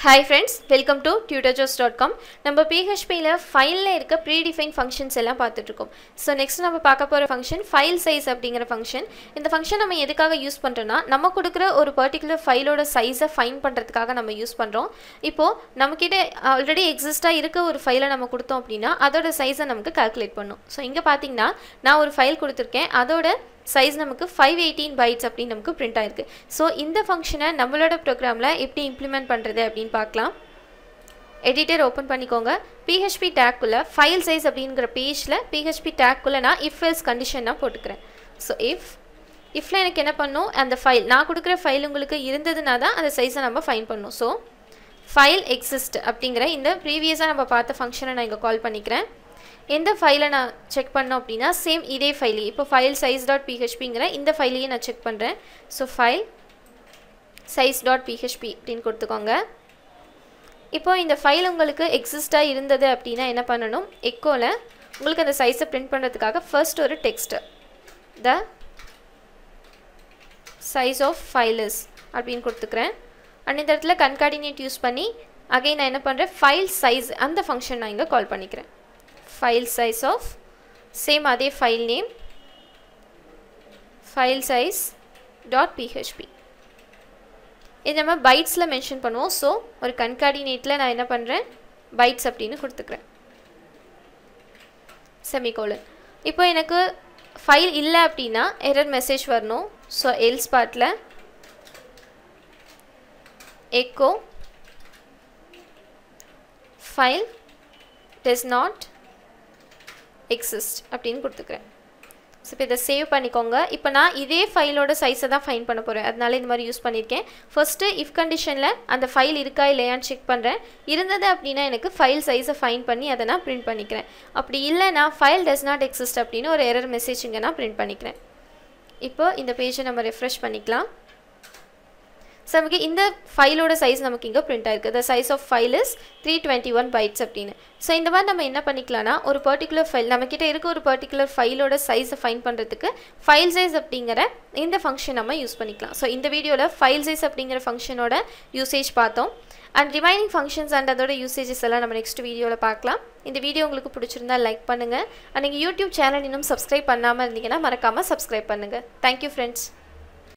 hi friends welcome to Tutor Joe's dot com நம்ம பிஹெச்பியில் ஃபைலில் இருக்க ப்ரீடிஃபைன் ஃபங்க்ஷன்ஸ் எல்லாம் பார்த்துட்ருக்கோம் ஸோ நெக்ஸ்ட் நம்ம பார்க்க போகிற ஃபங்க்ஷன் ஃபைல் சைஸ் அப்படிங்கிற ஃபங்க்ஷன் இந்த ஃபங்க்ஷன் நம்ம எதுக்காக யூஸ் பண்ணுறோன்னா நம்ம கொடுக்குற ஒரு பர்டிகுலர் ஃபைலோட சைஸை ஃபைன் பண்ணுறதுக்காக நம்ம யூஸ் பண்ணுறோம் இப்போது நம்மக்கிட்ட ஆல்ரெடி எக்ஸிஸ்ட்டாக இருக்க ஒரு ஃபைலை நம்ம கொடுத்தோம் அப்படின்னா அதோட சைஸை நமக்கு கால்குலேட் பண்ணும் ஸோ இங்கே பார்த்தீங்கன்னா நான் ஒரு ஃபைல் கொடுத்துருக்கேன் அதோட சைஸ் நமக்கு ஃபைவ் எயிட்டீன் பைட்ஸ் அப்படின்னு நமக்கு பிரிண்ட் ஆயிருக்கு ஸோ இந்த ஃபங்க்ஷனை நம்மளோட ப்ரோக்ராமில் எப்படி இம்ப்ளிமெண்ட் பண்ணுறது அப்படின்னு பார்க்கலாம் எடிட்டர் ஓப்பன் பண்ணிக்கோங்க பிஹெச்பி டேக்குள்ளே ஃபைல் சைஸ் அப்படிங்கிற பேஜில் பிஹெச்பி டேக்குள்ளே நான் இஃப் எல்ஸ் கண்டிஷன் நான் போட்டுக்கிறேன் ஸோ இஃப் இஃப்பில் எனக்கு என்ன பண்ணும் அந்த ஃபைல் நான் கொடுக்குற ஃபைல் உங்களுக்கு இருந்ததுனா தான் அந்த சைஸை நம்ம ஃபைன் பண்ணும் ஸோ ஃபைல் எக்ஸிஸ்ட் அப்படிங்கிற இந்த ப்ரீவியஸாக நம்ம பார்த்த ஃபங்க்ஷனை நான் இங்கே கால் பண்ணிக்கிறேன் எந்த ஃபைலை நான் செக் பண்ணோம் அப்படின்னா சேம் இதே ஃபைலே இப்போ ஃபைல் சைஸ் டாட் பிஹெச்பிங்கிற இந்த ஃபைலையே நான் செக் பண்ணுறேன் so file size dot PHP அப்படின்னு கொடுத்துக்கோங்க இப்போ இந்த ஃபைல் உங்களுக்கு எக்ஸிஸ்டாக இருந்தது அப்படின்னா என்ன பண்ணணும் எக்கோவில் உங்களுக்கு அந்த சைஸை பிரிண்ட் பண்ணுறதுக்காக ஃபர்ஸ்ட் ஒரு text the size of files அப்படின்னு கொடுத்துக்கிறேன் அண்ட் இந்த இடத்துல கன்கார்டினேட் யூஸ் பண்ணி அகைன் நான் என்ன பண்ணுறேன் ஃபைல் சைஸ் அந்த ஃபங்க்ஷன் நான் இங்கே கால் பண்ணிக்கிறேன் file size of same அதே file name file size dot php இது நம்ம பைட்ஸில் மென்ஷன் பண்ணுவோம் ஸோ ஒரு கன்கார்டினேட்டில் நான் என்ன பண்ணுறேன் பைட்ஸ் அப்படின்னு கொடுத்துக்கிறேன் செமிகோலன் இப்போ எனக்கு ஃபைல் இல்லை அப்படின்னா எரர் மெசேஜ் வரணும் ஸோ எல்ஸ் பார்ட்டில் echo file does not exist அப்படின்னு கொடுத்துக்கிறேன் ஸோ இப்போ இதை சேவ் பண்ணிக்கோங்க இப்போ நான் இதே ஃபைலோட சைஸை தான் ஃபைன் பண்ண போகிறேன் அதனால இந்த மாதிரி யூஸ் பண்ணியிருக்கேன் ஃபஸ்ட்டு இஃப் கண்டிஷனில் அந்த ஃபைல் இருக்கா இல்லையான்னு செக் பண்ணுறேன் இருந்தது அப்படின்னா எனக்கு ஃபைல் சைஸை ஃபைன் பண்ணி அதை நான் பிரிண்ட் பண்ணிக்கிறேன் அப்படி இல்லைனா ஃபைல் டஸ் நாட் எக்ஸிஸ்ட் அப்படின்னு ஒரு எரர் மெசேஜ் இங்கே நான் பிரிண்ட் பண்ணிக்கிறேன் இப்போ இந்த பேஜை நம்ம ரெஃப்ரெஷ் பண்ணிக்கலாம் ஸோ நமக்கு இந்த ஃபைலோட சைஸ் நமக்கு இங்கே பிரிண்ட் ஆயிருக்கு the size of file is three twenty one bytes அப்படின்னு ஸோ இந்த மாதிரி நம்ம என்ன பண்ணிக்கலாம்னா ஒரு பர்டிகுலர் ஃபைல் நம்மக்கிட்ட இருக்க ஒரு பர்டிகுலர் ஃபைலோட சைஸை ஃபைன் பண்ணுறதுக்கு ஃபைல் சைஸ் அப்படிங்கிற இந்த ஃபங்க்ஷன் நம்ம யூஸ் பண்ணிக்கலாம் ஸோ இந்த வீடியோவில் ஃபைல் சைஸ் அப்படிங்கிற ஃபங்க்ஷனோட யூசேஜ் பார்த்தோம் அண்ட் ரிமைனிங் ஃபங்க்ஷன்ஸ் அண்ட் அதோட யூசேஜஸ் எல்லாம் நம்ம நெக்ஸ்ட் வீடியோவில் பார்க்கலாம் இந்த வீடியோ உங்களுக்கு பிடிச்சிருந்தா லைக் பண்ணுங்கள் அண்ட் நீங்கள் யூடியூப் சேனல் இன்னும் சப்ஸ்கிரைப் பண்ணாமல் இருந்தீங்கன்னா மறக்காமல் சப்ஸ்கிரைப் பண்ணுங்கள் தேங்க்யூ ஃப்ரெண்ட்ஸ்